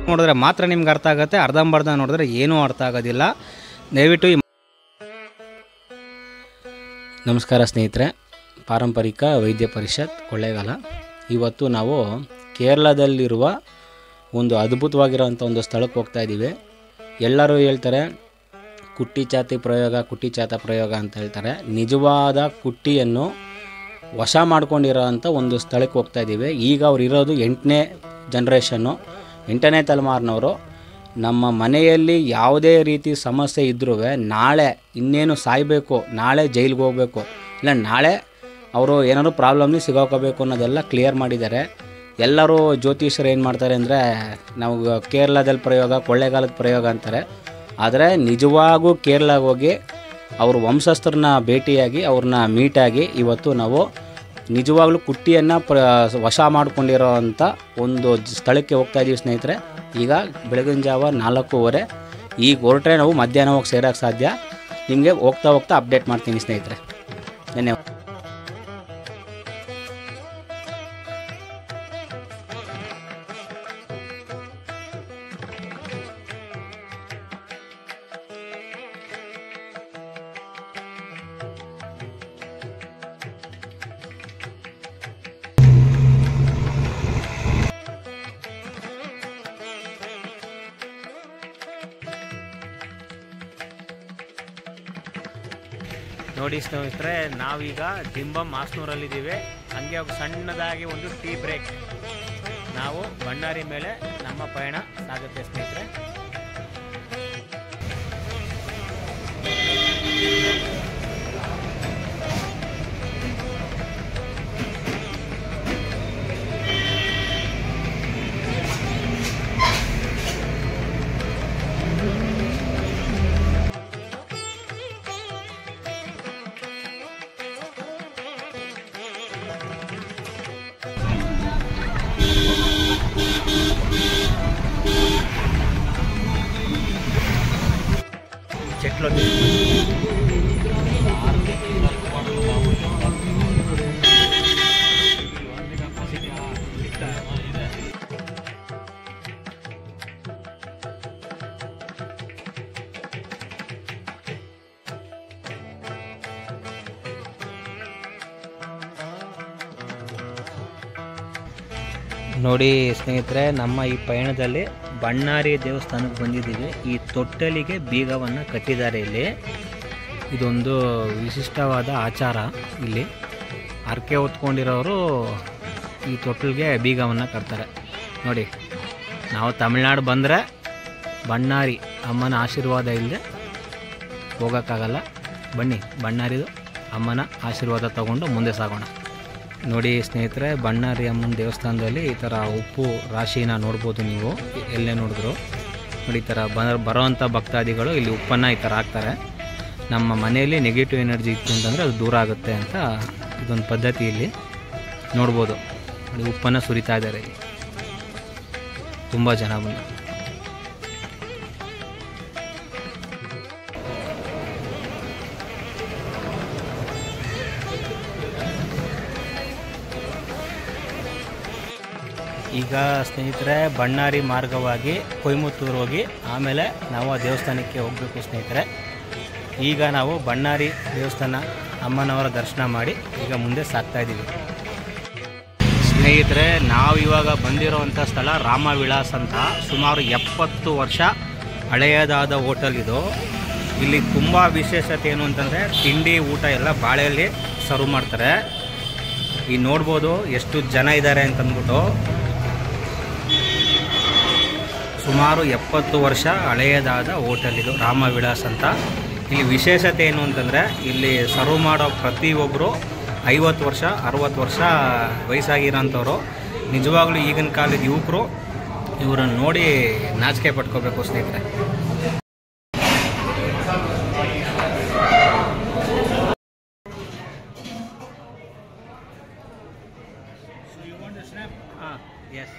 ನೋಡಿದ್ರೆ ಮಾತ್ರ ನಿಮ್ಗೆ ಅರ್ಥ ಆಗುತ್ತೆ ಅರ್ಧಂಬರ್ಧ ನೋಡಿದ್ರೆ ಏನೂ ಅರ್ಥ ಆಗೋದಿಲ್ಲ ದಯವಿಟ್ಟು ಈ ನಮಸ್ಕಾರ ಸ್ನೇಹಿತರೆ ಪಾರಂಪರಿಕ ವೈದ್ಯ ಪರಿಷತ್ ಕೊಳ್ಳೇಗಾಲ ಇವತ್ತು ನಾವು ಕೇರಳದಲ್ಲಿರುವ ಒಂದು ಅದ್ಭುತವಾಗಿರೋಂಥ ಒಂದು ಸ್ಥಳಕ್ಕೆ ಹೋಗ್ತಾ ಇದ್ದೀವಿ ಎಲ್ಲರೂ ಹೇಳ್ತಾರೆ ಕುಟ್ಟಿ ಚಾತಿ ಪ್ರಯೋಗ ಕುಟ್ಟಿ ಚಾತ ಪ್ರಯೋಗ ಅಂತ ಹೇಳ್ತಾರೆ ನಿಜವಾದ ಕುಟ್ಟಿಯನ್ನು ವಶ ಮಾಡ್ಕೊಂಡಿರೋ ಅಂಥ ಒಂದು ಸ್ಥಳಕ್ಕೆ ಹೋಗ್ತಾ ಇದ್ದೀವಿ ಈಗ ಅವ್ರು ಇರೋದು ಎಂಟನೇ ಜನ್ರೇಷನ್ನು ಎಂಟನೇ ತಲೆಮಾರಿನವರು ನಮ್ಮ ಮನೆಯಲ್ಲಿ ಯಾವುದೇ ರೀತಿ ಸಮಸ್ಯೆ ಇದ್ರೂ ನಾಳೆ ಇನ್ನೇನು ಸಾಯಬೇಕು ನಾಳೆ ಜೈಲಿಗೆ ಹೋಗಬೇಕು ಇಲ್ಲ ನಾಳೆ ಅವರು ಏನಾದ್ರು ಪ್ರಾಬ್ಲಮ್ನಿ ಸಿಗೋಕೋಬೇಕು ಅನ್ನೋದೆಲ್ಲ ಕ್ಲಿಯರ್ ಮಾಡಿದ್ದಾರೆ ಎಲ್ಲರೂ ಜ್ಯೋತಿಷರು ಏನು ಮಾಡ್ತಾರೆ ಅಂದರೆ ನಾವು ಕೇರಳದಲ್ಲಿ ಪ್ರಯೋಗ ಕೊಳ್ಳೇಗಾಲದ ಪ್ರಯೋಗ ಅಂತಾರೆ ಆದರೆ ನಿಜವಾಗೂ ಕೇರಳಗೆ ಹೋಗಿ ಅವ್ರ ವಂಶಸ್ಥರನ್ನ ಭೇಟಿಯಾಗಿ ಅವ್ರನ್ನ ಮೀಟಾಗಿ ಇವತ್ತು ನಾವು ನಿಜವಾಗ್ಲೂ ಕುಟ್ಟಿಯನ್ನು ಪ್ರ ವಶ ಮಾಡ್ಕೊಂಡಿರೋ ಅಂಥ ಒಂದು ಜ- ಸ್ಥಳಕ್ಕೆ ಹೋಗ್ತಾ ಇದ್ದೀವಿ ಸ್ನೇಹಿತರೆ ಈಗ ಬೆಳಗಿನ ಜಾವ ನಾಲ್ಕೂವರೆ ಈಗ ಹೊರಟ್ರೆ ನಾವು ಮಧ್ಯಾಹ್ನ ಹೋಗಿ ಸೇರೋಕ್ಕೆ ಸಾಧ್ಯ ನಿಮಗೆ ಹೋಗ್ತಾ ಹೋಗ್ತಾ ಅಪ್ಡೇಟ್ ಮಾಡ್ತೀನಿ ಸ್ನೇಹಿತರೆ ಧನ್ಯವಾದ ನೋಡಿ ಸ್ನೇಹಿತರೆ ನಾವೀಗ ದಿಂಬಂ ಮಾಸ್ನೂರಲ್ಲಿದ್ದೀವಿ ಹಂಗೆ ಒಂದು ಸಣ್ಣದಾಗಿ ಒಂದು ಟೀ ಬ್ರೇಕ್ ನಾವು ಬಳ್ಳಾರಿ ಮೇಲೆ ನಮ್ಮ ಪಯಣ ಸಾಗುತ್ತೆ ಸ್ನೇಹಿತರೆ చెట్లు ನೋಡಿ ಸ್ನೇಹಿತರೆ ನಮ್ಮ ಈ ಪಯಣದಲ್ಲಿ ಬಣ್ಣಾರಿ ದೇವಸ್ಥಾನಕ್ಕೆ ಬಂದಿದ್ದೀವಿ ಈ ತೊಟ್ಟಲಿಗೆ ಬೀಗವನ್ನು ಕಟ್ಟಿದ್ದಾರೆ ಇಲ್ಲಿ ಇದೊಂದು ವಿಶಿಷ್ಟವಾದ ಆಚಾರ ಇಲ್ಲಿ ಹರಕೆ ಹೊತ್ಕೊಂಡಿರೋರು ಈ ತೊಟ್ಟಲಿಗೆ ಬೀಗವನ್ನು ಕಟ್ತಾರೆ ನೋಡಿ ನಾವು ತಮಿಳ್ನಾಡು ಬಂದರೆ ಬಣ್ಣಾರಿ ಅಮ್ಮನ ಆಶೀರ್ವಾದ ಇಲ್ಲದೆ ಹೋಗೋಕ್ಕಾಗಲ್ಲ ಬನ್ನಿ ಬಣ್ಣಾರಿದು ಅಮ್ಮನ ಆಶೀರ್ವಾದ ತಗೊಂಡು ಮುಂದೆ ಸಾಗೋಣ ನೋಡಿ ಸ್ನೇಹಿತರೆ ಬಣ್ಣಾರಿ ಅಮ್ಮನ ದೇವಸ್ಥಾನದಲ್ಲಿ ಈ ಥರ ಉಪ್ಪು ರಾಶಿನ ನೋಡ್ಬೋದು ನೀವು ಎಲ್ಲೇ ನೋಡಿದ್ರು ನೋಡಿ ಈ ಥರ ಬ ಬರೋವಂಥ ಭಕ್ತಾದಿಗಳು ಇಲ್ಲಿ ಉಪ್ಪನ್ನು ಈ ಥರ ಹಾಕ್ತಾರೆ ನಮ್ಮ ಮನೆಯಲ್ಲಿ ನೆಗೆಟಿವ್ ಎನರ್ಜಿ ಇತ್ತು ಅಂತಂದರೆ ಅದು ದೂರ ಆಗುತ್ತೆ ಅಂತ ಇದೊಂದು ಪದ್ಧತಿ ಇಲ್ಲಿ ನೋಡ್ಬೋದು ನೋಡಿ ಉಪ್ಪನ್ನು ಸುರಿತಾ ಇದ್ದಾರೆ ಇಲ್ಲಿ ತುಂಬ ಜನ ಬಂದು ಈಗ ಸ್ನೇಹಿತರೆ ಬಣ್ಣಾರಿ ಮಾರ್ಗವಾಗಿ ಕೊಯಮತ್ತೂರು ಹೋಗಿ ಆಮೇಲೆ ನಾವು ಆ ದೇವಸ್ಥಾನಕ್ಕೆ ಹೋಗಬೇಕು ಸ್ನೇಹಿತರೆ ಈಗ ನಾವು ಬಣ್ಣಾರಿ ದೇವಸ್ಥಾನ ಅಮ್ಮನವರ ದರ್ಶನ ಮಾಡಿ ಈಗ ಮುಂದೆ ಸಾಗ್ತಾ ಇದ್ದೀವಿ ಸ್ನೇಹಿತರೆ ನಾವು ಇವಾಗ ಬಂದಿರೋವಂಥ ಸ್ಥಳ ರಾಮ ವಿಳಾಸ್ ಅಂತ ಸುಮಾರು ಎಪ್ಪತ್ತು ವರ್ಷ ಹಳೆಯದಾದ ಹೋಟೆಲ್ ಇದು ಇಲ್ಲಿ ತುಂಬ ವಿಶೇಷತೆ ಏನು ಅಂತಂದರೆ ತಿಂಡಿ ಊಟ ಎಲ್ಲ ಬಾಳೆಯಲ್ಲಿ ಸರ್ವ್ ಮಾಡ್ತಾರೆ ಈ ನೋಡ್ಬೋದು ಎಷ್ಟು ಜನ ಇದ್ದಾರೆ ಅಂತಂದ್ಬಿಟ್ಟು ಸುಮಾರು ಎಪ್ಪತ್ತು ವರ್ಷ ಹಳೆಯದಾದ ಹೋಟೆಲ್ ಇದು ರಾಮ ವಿಳಾಸ್ ಅಂತ ಇಲ್ಲಿ ವಿಶೇಷತೆ ಏನು ಅಂತಂದರೆ ಇಲ್ಲಿ ಸರ್ವ್ ಮಾಡೋ ಪ್ರತಿಯೊಬ್ಬರು ಐವತ್ತು ವರ್ಷ ಅರುವತ್ತು ವರ್ಷ ವಯಸ್ಸಾಗಿರೋಂಥವ್ರು ನಿಜವಾಗ್ಲೂ ಈಗಿನ ಕಾಲದ ಯುವಕರು ಇವರನ್ನು ನೋಡಿ ನಾಚಿಕೆ ಪಟ್ಕೋಬೇಕು ಸ್ನೇಹಿತರೆ ಹಾಂ ಎಸ್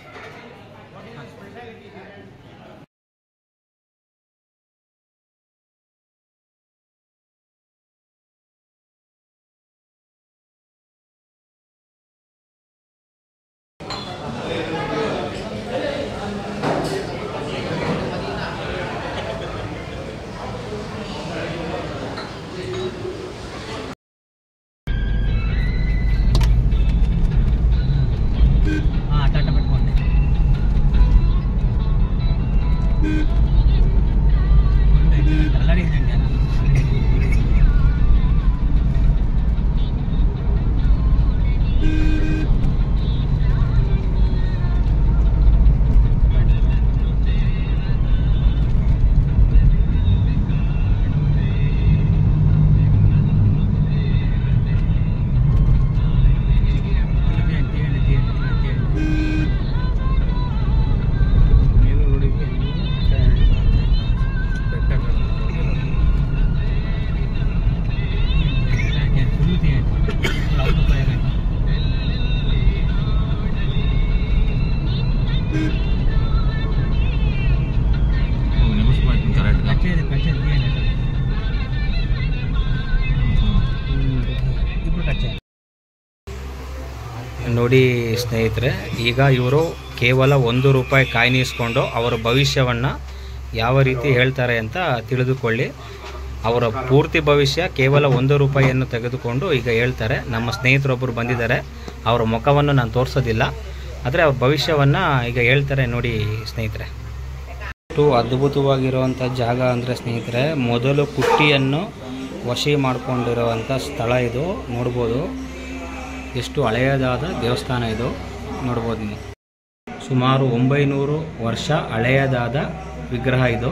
ನೋಡಿ ಸ್ನೇಹಿತರೆ ಈಗ ಇವರು ಕೇವಲ ಒಂದು ರೂಪಾಯಿ ಕಾಯಿನ್ ಇಸ್ಕೊಂಡು ಅವರ ಭವಿಷ್ಯವನ್ನು ಯಾವ ರೀತಿ ಹೇಳ್ತಾರೆ ಅಂತ ತಿಳಿದುಕೊಳ್ಳಿ ಅವರ ಪೂರ್ತಿ ಭವಿಷ್ಯ ಕೇವಲ ಒಂದು ರೂಪಾಯಿಯನ್ನು ತೆಗೆದುಕೊಂಡು ಈಗ ಹೇಳ್ತಾರೆ ನಮ್ಮ ಸ್ನೇಹಿತರೊಬ್ಬರು ಬಂದಿದ್ದಾರೆ ಅವರ ಮುಖವನ್ನು ನಾನು ತೋರಿಸೋದಿಲ್ಲ ಆದರೆ ಅವ್ರ ಭವಿಷ್ಯವನ್ನು ಈಗ ಹೇಳ್ತಾರೆ ನೋಡಿ ಸ್ನೇಹಿತರೆ ಅಷ್ಟು ಅದ್ಭುತವಾಗಿರುವಂಥ ಜಾಗ ಅಂದರೆ ಸ್ನೇಹಿತರೆ ಮೊದಲು ಕುಟ್ಟಿಯನ್ನು ವಶಿ ಮಾಡಿಕೊಂಡಿರುವಂಥ ಸ್ಥಳ ಇದು ನೋಡ್ಬೋದು ಎಷ್ಟು ಹಳೆಯದಾದ ದೇವಸ್ಥಾನ ಇದು ನೋಡ್ಬೋದು ನೀವು ಸುಮಾರು ಒಂಬೈನೂರು ವರ್ಷ ಹಳೆಯದಾದ ವಿಗ್ರಹ ಇದು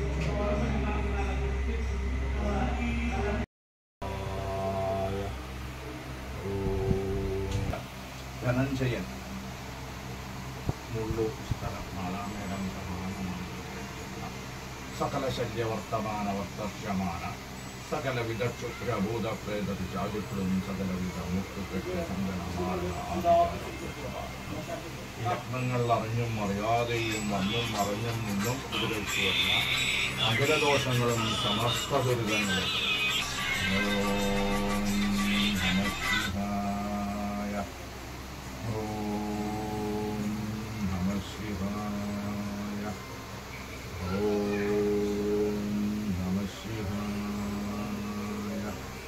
ധനഞ്ജയൻ മുള്ളു സ്ഥലം മാലാമേടം സകല ശല്യവർത്തമാന വർത്തമാന സകല വിധ ക്ഷുദ്രഭൂത പ്രേത പിശാചുക്കളും സകല വിധ മുട്ടുകെട്ട് ഈ ലഗ്നങ്ങളിൽ അറിഞ്ഞും അറിയാതെയും വന്നും അറിഞ്ഞും നിന്നും ഉപദേശിച്ചു വരുന്ന അഖിലദോഷങ്ങളും സമസ്ത ദുരിതങ്ങളും ഓം നമഃ ശിവായ ഓം നമഃ ശിവായ ഓം നമഃ ശിവായ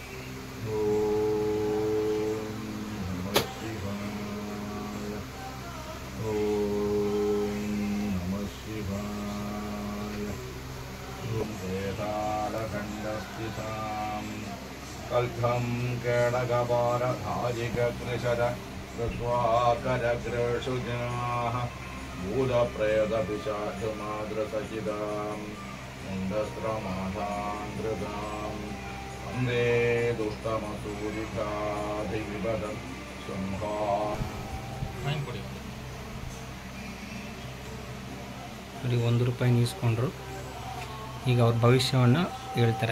ഓം നമഃ ശിവായ ഓം നമഃ ശിവായ വേദാലഖണ്ഡസ്ഥിതാം കൽഭം കേടകപാരധാരികൃശര ൃഷ്വാകരഗ്രഷുജനാः ഭൂതപ്രേതപിശാചുമാതൃസഹിതാം മുണ്ടസ്ത്രമാധാന്തൃതാം വന്ദേ ദുഷ്ടമസൂരികാധിപദം സംഹാ ನೋಡಿ ಒಂದು ರೂಪಾಯಿ ಇಸ್ಕೊಂಡ್ರು ಈಗ ಅವ್ರ ಭವಿಷ್ಯವನ್ನು ಹೇಳ್ತಾರೆ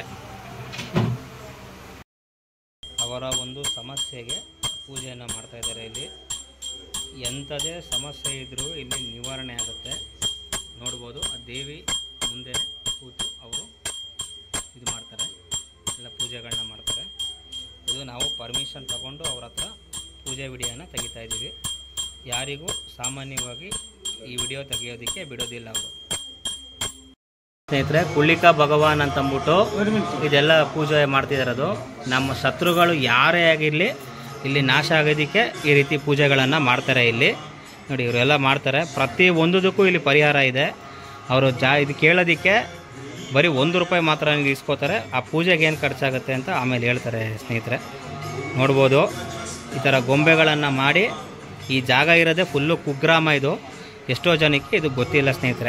ಅವರ ಒಂದು ಸಮಸ್ಯೆಗೆ ಪೂಜೆಯನ್ನು ಮಾಡ್ತಾ ಇದ್ದಾರೆ ಇಲ್ಲಿ ಎಂಥದೇ ಸಮಸ್ಯೆ ಇದ್ದರೂ ಇಲ್ಲಿ ನಿವಾರಣೆ ಆಗುತ್ತೆ ನೋಡ್ಬೋದು ಆ ದೇವಿ ಮುಂದೆ ಕೂತು ಅವರು ಇದು ಮಾಡ್ತಾರೆ ಎಲ್ಲ ಪೂಜೆಗಳನ್ನ ಮಾಡ್ತಾರೆ ಇದು ನಾವು ಪರ್ಮಿಷನ್ ತಗೊಂಡು ಅವ್ರ ಹತ್ರ ಪೂಜೆ ವಿಡಿಯೋನ ತೆಗಿತಾ ಇದ್ದೀವಿ ಯಾರಿಗೂ ಸಾಮಾನ್ಯವಾಗಿ ಈ ವಿಡಿಯೋ ತೆಗೆಯೋದಕ್ಕೆ ಬಿಡೋದಿಲ್ಲ ಅವರು ಸ್ನೇಹಿತರೆ ಕುಳ್ಳಿಕ ಭಗವಾನ್ ಅಂತ ಅಂದ್ಬಿಟ್ಟು ಇದೆಲ್ಲ ಪೂಜೆ ಮಾಡ್ತಿದಾರದು ನಮ್ಮ ಶತ್ರುಗಳು ಯಾರೇ ಆಗಿರಲಿ ಇಲ್ಲಿ ನಾಶ ಆಗೋದಕ್ಕೆ ಈ ರೀತಿ ಪೂಜೆಗಳನ್ನು ಮಾಡ್ತಾರೆ ಇಲ್ಲಿ ನೋಡಿ ಇವರೆಲ್ಲ ಮಾಡ್ತಾರೆ ಪ್ರತಿ ಒಂದುದಕ್ಕೂ ಇಲ್ಲಿ ಪರಿಹಾರ ಇದೆ ಅವರು ಜಾ ಇದು ಕೇಳೋದಕ್ಕೆ ಬರೀ ಒಂದು ರೂಪಾಯಿ ಮಾತ್ರ ಇಸ್ಕೋತಾರೆ ಆ ಪೂಜೆಗೆ ಏನು ಖರ್ಚಾಗುತ್ತೆ ಅಂತ ಆಮೇಲೆ ಹೇಳ್ತಾರೆ ಸ್ನೇಹಿತರೆ ನೋಡ್ಬೋದು ಈ ಥರ ಗೊಂಬೆಗಳನ್ನು ಮಾಡಿ ಈ ಜಾಗ ಇರೋದೇ ಫುಲ್ಲು ಕುಗ್ರಾಮ ಇದು ಎಷ್ಟೋ ಜನಕ್ಕೆ ಇದು ಗೊತ್ತಿಲ್ಲ ಸ್ನೇಹಿತರೆ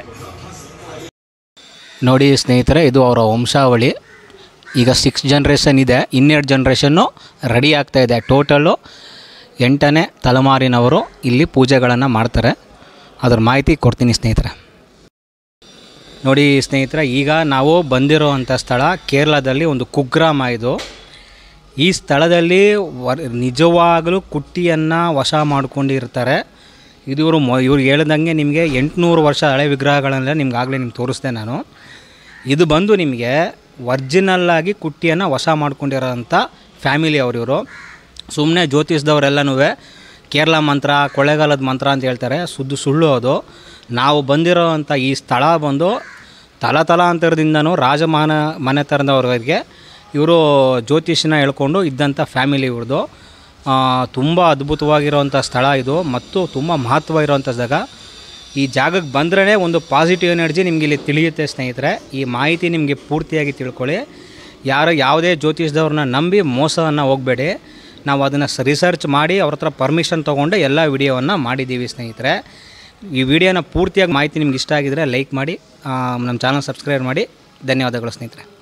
ನೋಡಿ ಸ್ನೇಹಿತರೆ ಇದು ಅವರ ವಂಶಾವಳಿ ಈಗ ಸಿಕ್ಸ್ ಜನ್ರೇಷನ್ ಇದೆ ಇನ್ನೆರಡು ಜನ್ರೇಷನ್ನು ರೆಡಿ ಆಗ್ತಾ ಇದೆ ಟೋಟಲ್ಲು ಎಂಟನೇ ತಲೆಮಾರಿನವರು ಇಲ್ಲಿ ಪೂಜೆಗಳನ್ನು ಮಾಡ್ತಾರೆ ಅದ್ರ ಮಾಹಿತಿ ಕೊಡ್ತೀನಿ ಸ್ನೇಹಿತರೆ ನೋಡಿ ಸ್ನೇಹಿತರೆ ಈಗ ನಾವು ಬಂದಿರೋವಂಥ ಸ್ಥಳ ಕೇರಳದಲ್ಲಿ ಒಂದು ಕುಗ್ರಾಮ ಇದು ಈ ಸ್ಥಳದಲ್ಲಿ ವರ್ ನಿಜವಾಗಲೂ ಕುಟ್ಟಿಯನ್ನು ವಶ ಮಾಡ್ಕೊಂಡಿರ್ತಾರೆ ಇದು ಇವರು ಮೊ ಇವ್ರು ಹೇಳ್ದಂಗೆ ನಿಮಗೆ ಎಂಟುನೂರು ವರ್ಷ ಹಳೆ ವಿಗ್ರಹಗಳನ್ನೆಲ್ಲ ನಿಮ್ಗೆ ಆಗಲೇ ನಿಮ್ಗೆ ತೋರಿಸ್ದೆ ನಾನು ಇದು ಬಂದು ನಿಮಗೆ ಒರ್ಜಿನಲ್ಲಾಗಿ ಕುಟ್ಟಿಯನ್ನು ವಶ ಮಾಡ್ಕೊಂಡಿರೋಂಥ ಫ್ಯಾಮಿಲಿ ಅವರು ಇವರು ಸುಮ್ಮನೆ ಜ್ಯೋತಿಷ್ದವರೆಲ್ಲನೂ ಕೇರಳ ಮಂತ್ರ ಕೊಳ್ಳೇಗಾಲದ ಮಂತ್ರ ಅಂತ ಹೇಳ್ತಾರೆ ಸುದ್ದು ಸುಳ್ಳು ಅದು ನಾವು ಬಂದಿರೋವಂಥ ಈ ಸ್ಥಳ ಬಂದು ತಲತಲಾಂತರದಿಂದನೂ ರಾಜಮಾನ ಮನೆತನದವ್ರಿಗೆ ಇವರು ಜ್ಯೋತಿಷನ ಹೇಳ್ಕೊಂಡು ಇದ್ದಂಥ ಫ್ಯಾಮಿಲಿ ಇವ್ರದ್ದು ತುಂಬ ಅದ್ಭುತವಾಗಿರೋವಂಥ ಸ್ಥಳ ಇದು ಮತ್ತು ತುಂಬ ಮಹತ್ವ ಇರೋವಂಥ ಜಾಗ ಈ ಜಾಗಕ್ಕೆ ಬಂದ್ರೇ ಒಂದು ಪಾಸಿಟಿವ್ ಎನರ್ಜಿ ನಿಮಗೆ ಇಲ್ಲಿ ತಿಳಿಯುತ್ತೆ ಸ್ನೇಹಿತರೆ ಈ ಮಾಹಿತಿ ನಿಮಗೆ ಪೂರ್ತಿಯಾಗಿ ತಿಳ್ಕೊಳ್ಳಿ ಯಾರು ಯಾವುದೇ ಜ್ಯೋತಿಷ್ದವ್ರನ್ನ ನಂಬಿ ಮೋಸವನ್ನು ಹೋಗಬೇಡಿ ನಾವು ಅದನ್ನು ರಿಸರ್ಚ್ ಮಾಡಿ ಅವ್ರ ಹತ್ರ ಪರ್ಮಿಷನ್ ತೊಗೊಂಡು ಎಲ್ಲ ವಿಡಿಯೋವನ್ನು ಮಾಡಿದ್ದೀವಿ ಸ್ನೇಹಿತರೆ ಈ ವಿಡಿಯೋನ ಪೂರ್ತಿಯಾಗಿ ಮಾಹಿತಿ ನಿಮ್ಗೆ ಇಷ್ಟ ಆಗಿದರೆ ಲೈಕ್ ಮಾಡಿ ಆ, ನಮ್ಮ ಚಾನಲ್ ಸಬ್ಸ್ಕ್ರೈಬ್ ಮಾಡಿ ಧನ್ಯವಾದಗಳು ಸ್ನೇಹಿತರೆ